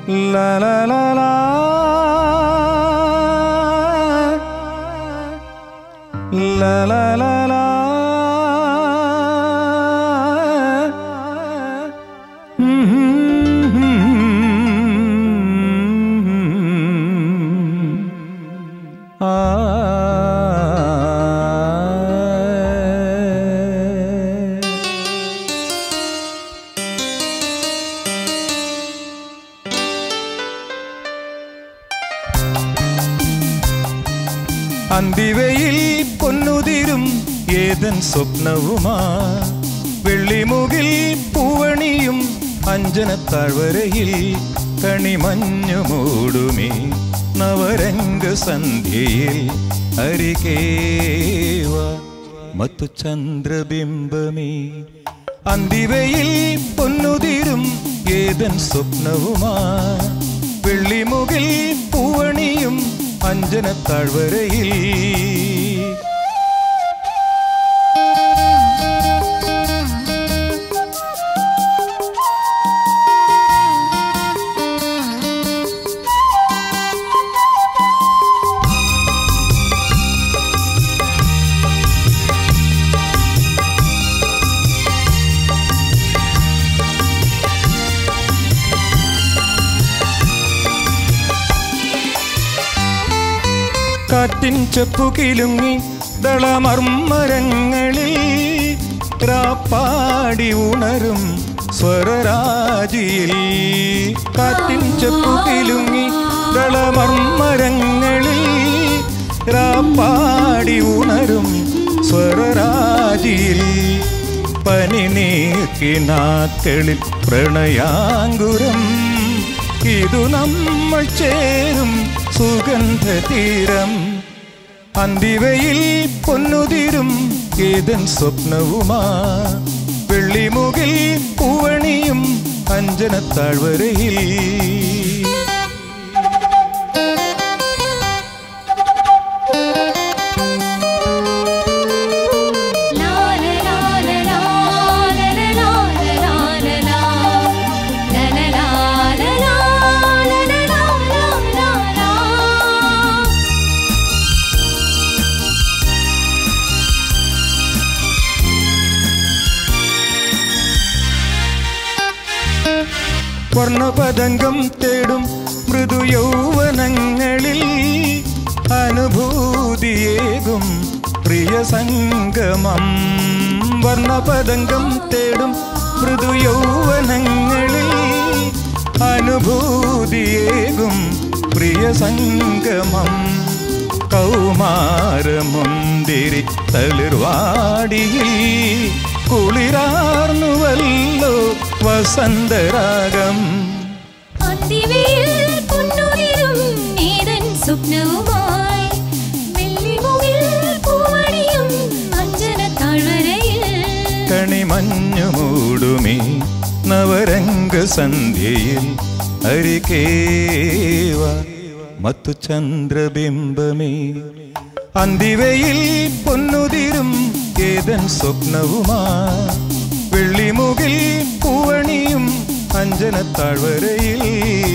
La la la la. La la la la. ആ അന്തിവയിൽ പൊന്നുതിരും ഏതൻ സ്വപ്നവുമാ വെള്ളിമുകിൽ പൂവണിയും അഞ്ജന താഴ്വരയിൽ കണിമഞ്ഞു മൂടുമേ നവരംഗ സന്ധ്യയിൽ അരികേവ മത്തു ചന്ദ്രബിംബമേ അന്തിവയിൽ പൊന്നുതിരും ഏതൻ സ്വപ്നവുമാ വെള്ളിമുകിൽ പൂവണിയും അഞ്ജന താഴ്വരയിൽ കാറ്റിൻ ചെപ്പു കിലുങ്ങി ദളമർമ്മരങ്ങളിൽ രാപ്പാടി ഉണരും സ്വരരാജിയിൽ കാറ്റിൻ ചെപ്പു കിലുങ്ങി ദളമർമ്മരങ്ങളിൽ രാപ്പാടി ഉണരും സ്വരരാജിയിൽ പനി നീക്കിനാക്കളിൽ പ്രണയാങ്കുരം ഇതു നമ്മൾ ചേരും സുഗന്ധതീരം അന്തിവയിൽ പൊന്നുതിരും ഏതൻ സ്വപ്നവുമാ വെള്ളിമുകിൽ പൂവണിയും അഞ്ജന താഴ്വരയിൽ വർണ്ണപതംഗം തേടും മൃദു യൗവനങ്ങളിൽ അനുഭൂതിയേകും പ്രിയ സംഗമം വർണ്ണപതംഗം തേടും മൃദു യൗവനങ്ങളിൽ അനുഭൂതിയേകും പ്രിയ സംഗമം കൗമാരമുന്തിരി തളിർവാടിയിൽ കുളിരാർന്നുവല്ലോ വസന്തരാഗം സ്വപ്നവുമായി വെള്ളിമുകിൽ പൂവണിയും അഞ്ജന താഴ്വരയിൽ കണിമഞ്ഞു മൂടുമീ നവരംഗ സന്ധ്യയിൽ അരികേവ മത്തു ചന്ദ്രബിംബമേ അന്തിവയിൽ പൊന്നുതിരും ഏതൻ സ്വപ്നവുമാ വെള്ളിമുകിൽ പൂവണിയും അഞ്ജന താഴ്വരയിൽ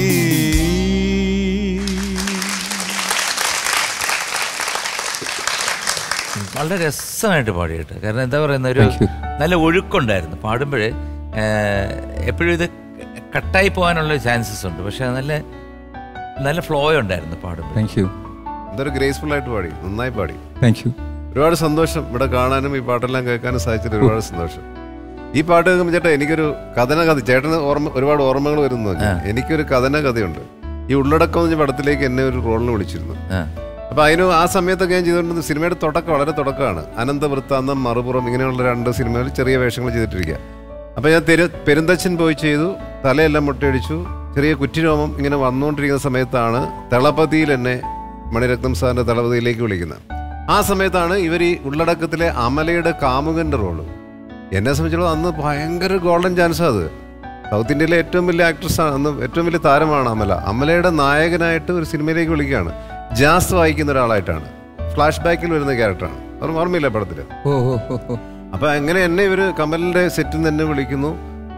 വളരെ രസമായിട്ട് പാടി കേട്ടോ കാരണം എന്താ പറയുന്ന ഒരു Thank you. നല്ല ഒഴുക്കുണ്ടായിരുന്നു പാടുമ്പോഴേ എപ്പോഴും ഇത് കട്ടായി പോകാനുള്ള ചാൻസസ് ഉണ്ട് പക്ഷെ നല്ല നല്ല ഫ്ലോ ഉണ്ടായിരുന്നു പാടുമ്പോൾ താങ്ക് യു എന്തൊരു ഗ്രേസ്ഫുൾ ആയിട്ട് പാടി നന്നായി പാടി താങ്ക് യു ഒരുപാട് സന്തോഷം ഇവിടെ കാണാനും ഈ പാട്ടെല്ലാം കേൾക്കാനും സാധിച്ചത് ഒരുപാട് സന്തോഷം ഈ പാട്ട് കേൾക്കുമ്പോൾ ചേട്ടാ എനിക്കൊരു കഥന കഥ ചേട്ടന് ഓർമ്മ ഒരുപാട് ഓർമ്മകൾ വരുന്നു ആ. എനിക്കൊരു കഥന കഥയുണ്ട് ഈ ഉള്ളടക്കം എന്ന് പറഞ്ഞ പടത്തിലേക്ക് എന്നെ ഒരു റോളിന് വിളിച്ചിരുന്നു ആ അപ്പൊ അതിന് ആ സമയത്തൊക്കെ ഞാൻ ചെയ്തുകൊണ്ടിരുന്ന സിനിമയുടെ തുടക്കം വളരെ തുടക്കമാണ് അനന്തവൃത്താന്തം മറുപുറം ഇങ്ങനെയുള്ള രണ്ട് സിനിമകൾ ചെറിയ വേഷങ്ങൾ ചെയ്തിട്ടിരിക്കുക അപ്പൊ ഞാൻ തെരു പെരുന്തച്ഛൻ പോയി ചെയ്തു തലയെല്ലാം മുട്ടയടിച്ചു ചെറിയ കുറ്റിരോമം ഇങ്ങനെ വന്നുകൊണ്ടിരിക്കുന്ന സമയത്താണ് തളപതിയിൽ എന്നെ മണിരത്നം സാറിന്റെ തളപതിയിലേക്ക് വിളിക്കുന്നത് ആ സമയത്താണ് ഇവർ ഈ ഉള്ളടക്കത്തിലെ അമലയുടെ കാമുകന്റെ റോള് എന്നെ സംബന്ധിച്ചിടത്തോളം അന്ന് ഭയങ്കര ഗോൾഡൻ ചാൻസ് അത് സൗത്ത് ഇന്ത്യയിലെ ഏറ്റവും വലിയ ആക്ട്രസ് ആണ് അന്ന് ഏറ്റവും വലിയ താരമാണ് അമല അമലയുടെ നായകനായിട്ട് ഒരു സിനിമയിലേക്ക് വിളിക്കുകയാണ് ജാസ് വായിക്കുന്ന ഒരാളായിട്ടാണ് ഫ്ലാഷ് ബാക്കിൽ വരുന്ന ക്യാരക്ടറാണ് ഓർമ്മ ഓർമ്മയില്ല പടത്തിൽ ഓ ഓ ഓ ഓ അപ്പൊ അങ്ങനെ എന്നെ ഇവര് കമലിന്റെ സെറ്റിൽ നിന്ന് എന്നെ വിളിക്കുന്നു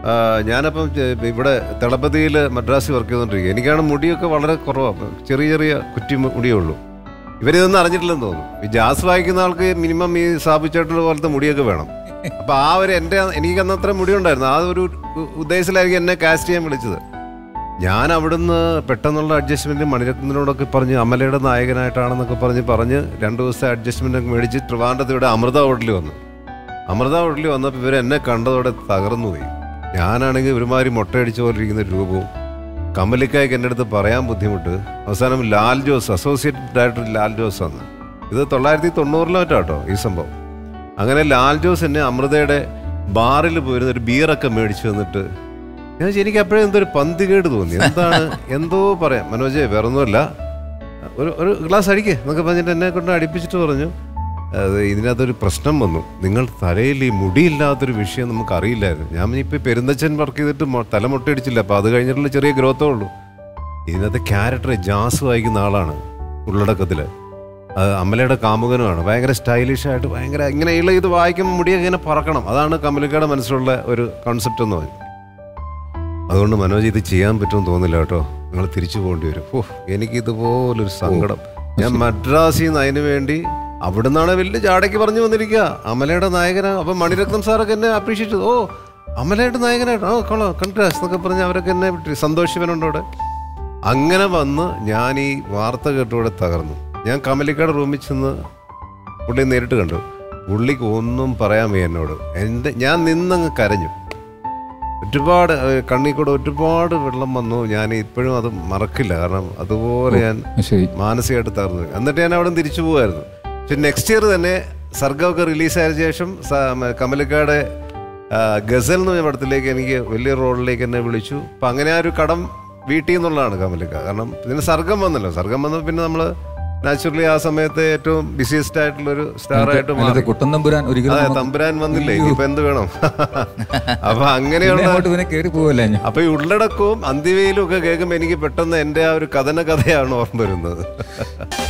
ആ, ഞാനപ്പം ചെ- ഇവിടെ തെളപതിയിൽ മദ്രാസിൽ വർക്ക് ചെയ്തുകൊണ്ടിരിക്കുക എനിക്കാണ് മുടിയൊക്കെ വളരെ കുറവാണ് ചെറിയ ചെറിയ കുറ്റി മു- മുടിയേ ഉള്ളൂ ഇവരിതൊന്നും അറിഞ്ഞിട്ടില്ലെന്ന് തോന്നുന്നു ഈ ജാസ് വായിക്കുന്ന ആൾക്ക് മിനിമം ഈ സാബുച്ചേട്ടൻ്റെ പോലത്തെ മുടിയൊക്കെ വേണം അപ്പൊ ആ ഒരു എൻ്റെ എനിക്ക് അന്ന് അത്ര മുടി ഉണ്ടായിരുന്നു ആ ഒരു ഉ- ഉദ്ദേശത്തിലായിരിക്കും എന്നെ കാസ്റ്റ് ചെയ്യാൻ വിളിച്ചത് ഞാൻ അവിടുന്ന് പെട്ടെന്നുള്ള അഡ്ജസ്റ്റ്മെന്റ് മണിരത്നത്തിനോടൊക്കെ പറഞ്ഞ് അമലയുടെ നായകനായിട്ടാണെന്നൊക്കെ പറഞ്ഞ് പറഞ്ഞ് രണ്ട് ദിവസത്തെ അഡ്ജസ്റ്റ്മെന്റ് ഒക്കെ മേടിച്ച് ട്രിവാൻഡ്രത്ത് ഇവിടെ അമൃത ഹോട്ടലിൽ വന്നു അമൃത ഹോട്ടലിൽ വന്നപ്പോൾ ഇവർ എന്നെ കണ്ടതോടെ തകർന്നു പോയി ഞാനാണെങ്കിൽ ഒരുമാതിരി മുട്ടയടിച്ച പോലെ ഇരിക്കുന്ന ഒരു രൂപവും കമലിക്കായ്ക്ക് എൻ്റെ അടുത്ത് പറയാൻ ബുദ്ധിമുട്ട് അവസാനം ലാൽ ജോസ് അസോസിയേറ്റ് ഡയറക്ടർ ലാൽ ജോസ് ആണ് ഇത് തൊള്ളായിരത്തി തൊണ്ണൂറിലോ മറ്റോ കേട്ടോ ഈ സംഭവം അങ്ങനെ ലാൽ ജോസ് എന്നെ അമൃതയുടെ ബാറിൽ പോയിരുന്ന ഒരു ബിയറൊക്കെ മേടിച്ചു വന്നിട്ട് ഞാൻ വിചാരിച്ചു, എനിക്ക് അപ്പോഴേ എന്തോ ഒരു പന്തികേട് തോന്നി എന്താണ് എന്തോ പറയാം മനോജെ വേറൊന്നുമല്ല ഒരു ഒരു ഗ്ലാസ് അടിക്കേ എന്നൊക്കെ പറഞ്ഞിട്ട് എന്നെ കൊണ്ട് അടുപ്പിച്ചിട്ട് പറഞ്ഞു അത് ഇതിനകത്തൊരു പ്രശ്നം വന്നു നിങ്ങൾ തലയിൽ ഈ മുടിയില്ലാത്തൊരു വിഷയം നമുക്ക് അറിയില്ലായിരുന്നു ഞാൻ ഇപ്പോൾ പെരുന്തച്ചൻ വർക്ക് ചെയ്തിട്ട് മൊ- തല മുട്ടയടിച്ചില്ല അപ്പോൾ അത് കഴിഞ്ഞിട്ടുള്ള ചെറിയ ഗ്രോത്തേ ഉള്ളൂ ഇതിനകത്ത് ക്യാരക്ടർ ജാസ് വായിക്കുന്ന ആളാണ് ഉള്ളടക്കത്തിൽ അത് അമലയുടെ കാമുകനുമാണ് ഭയങ്കര സ്റ്റൈലിഷ് ആയിട്ട് ഭയങ്കര ഇങ്ങനെയുള്ള ഇത് വായിക്കുമ്പോൾ മുടിയൊക്കെ ഇങ്ങനെ പറക്കണം അതാണ് കമലിക്കയുടെ മനസ്സിലുള്ള ഒരു കോൺസെപ്റ്റ് എന്ന് പറഞ്ഞു അതുകൊണ്ട് മനോജ് ഇത് ചെയ്യാൻ പറ്റുമെന്ന് തോന്നില്ല കേട്ടോ നിങ്ങൾ തിരിച്ചു പോകേണ്ടി വരും ഓ എനിക്ക് ഇതുപോലൊരു സങ്കടം ഞാൻ മദ്രാസിൽ നിന്ന് അതിന് വേണ്ടി അവിടുന്നാണ് വലിയ ജാടയ്ക്ക് പറഞ്ഞു വന്നിരിക്കുക അമലയുടെ നായകനാ അപ്പം മണിരത്നം സാറൊക്കെ എന്നെ അപ്രീഷിയേറ്റ് ചെയ്തു ഓ അമലയുടെ നായകനായിട്ട് ഓ കൊള്ളോ കൺഗ്രാസ് എന്നൊക്കെ പറഞ്ഞ് അവരൊക്കെ എന്നെ വിട്ട് സന്തോഷിവനുണ്ട് അവിടെ അങ്ങനെ വന്ന് ഞാൻ ഈ വാർത്ത കേട്ടുകൂടെ തകർന്നു ഞാൻ കമലിക്കയുടെ റൂമിൽ ചെന്ന് പുള്ളിയെ നേരിട്ട് കണ്ടു പുള്ളിക്ക് ഒന്നും പറയാൻ വയ്യ എന്നോട് എൻ്റെ ഞാൻ നിന്നങ്ങ് കരഞ്ഞു ഒരുപാട് ഏഹ്, കണ്ണിൽ കൂടെ ഒരുപാട് വെള്ളം വന്നു ഞാൻ ഇപ്പോഴും അത് മറക്കില്ല കാരണം അതുപോലെ ഞാൻ ശരി മാനസികമായിട്ട് തകർന്നു പോയി. എന്നിട്ട് ഞാൻ അവിടെ നിന്ന് തിരിച്ചു പോകുമായിരുന്നു പക്ഷെ നെക്സ്റ്റ് ഇയർ തന്നെ സർഗമൊക്കെ റിലീസായ ശേഷം സ- മ- കമലിക്കയുടെ ആ, ഗസൽ എന്ന് പറഞ്ഞ പടത്തിലേക്ക് എനിക്ക് വലിയ റോളിലേക്ക് എന്നെ വിളിച്ചു അപ്പം അങ്ങനെ ആ ഒരു കടം വീട്ടിൽ നിന്നുള്ളതാണ് കമലിക്ക കാരണം ഇതിന് സർഗം വന്നല്ലോ സർഗം വന്നപ്പോൾ പിന്നെ നമ്മൾ നാച്ചുറലി ആ സമയത്ത് ഏറ്റവും ബിസിയസ്റ്റ് ആയിട്ടുള്ള ഒരു സ്റ്റാർ ആയിട്ട് മാറി അതിനകത്ത് കുട്ടൻ തമ്പുരാൻ ഒരിക്കലും അതെ നമുക്ക് തമ്പുരാൻ വന്നില്ലേ അയ്യോ. ഇനിയിപ്പോ എന്ത് വേണം അപ്പൊ പിന്നെ അങ്ങനെയുള്ള അങ്ങോട്ട് പിന്നെ കയറി പോവല്ലേ ഞാൻ അപ്പൊ ഈ ഉള്ളടക്കവും അന്തിവയിലും ഒക്കെ കേൾക്കുമ്പോൾ എനിക്ക് പെട്ടെന്ന് എൻ്റെ ആ ഒരു കഥന കഥയാണ് ഓർമ്മ വരുന്നത്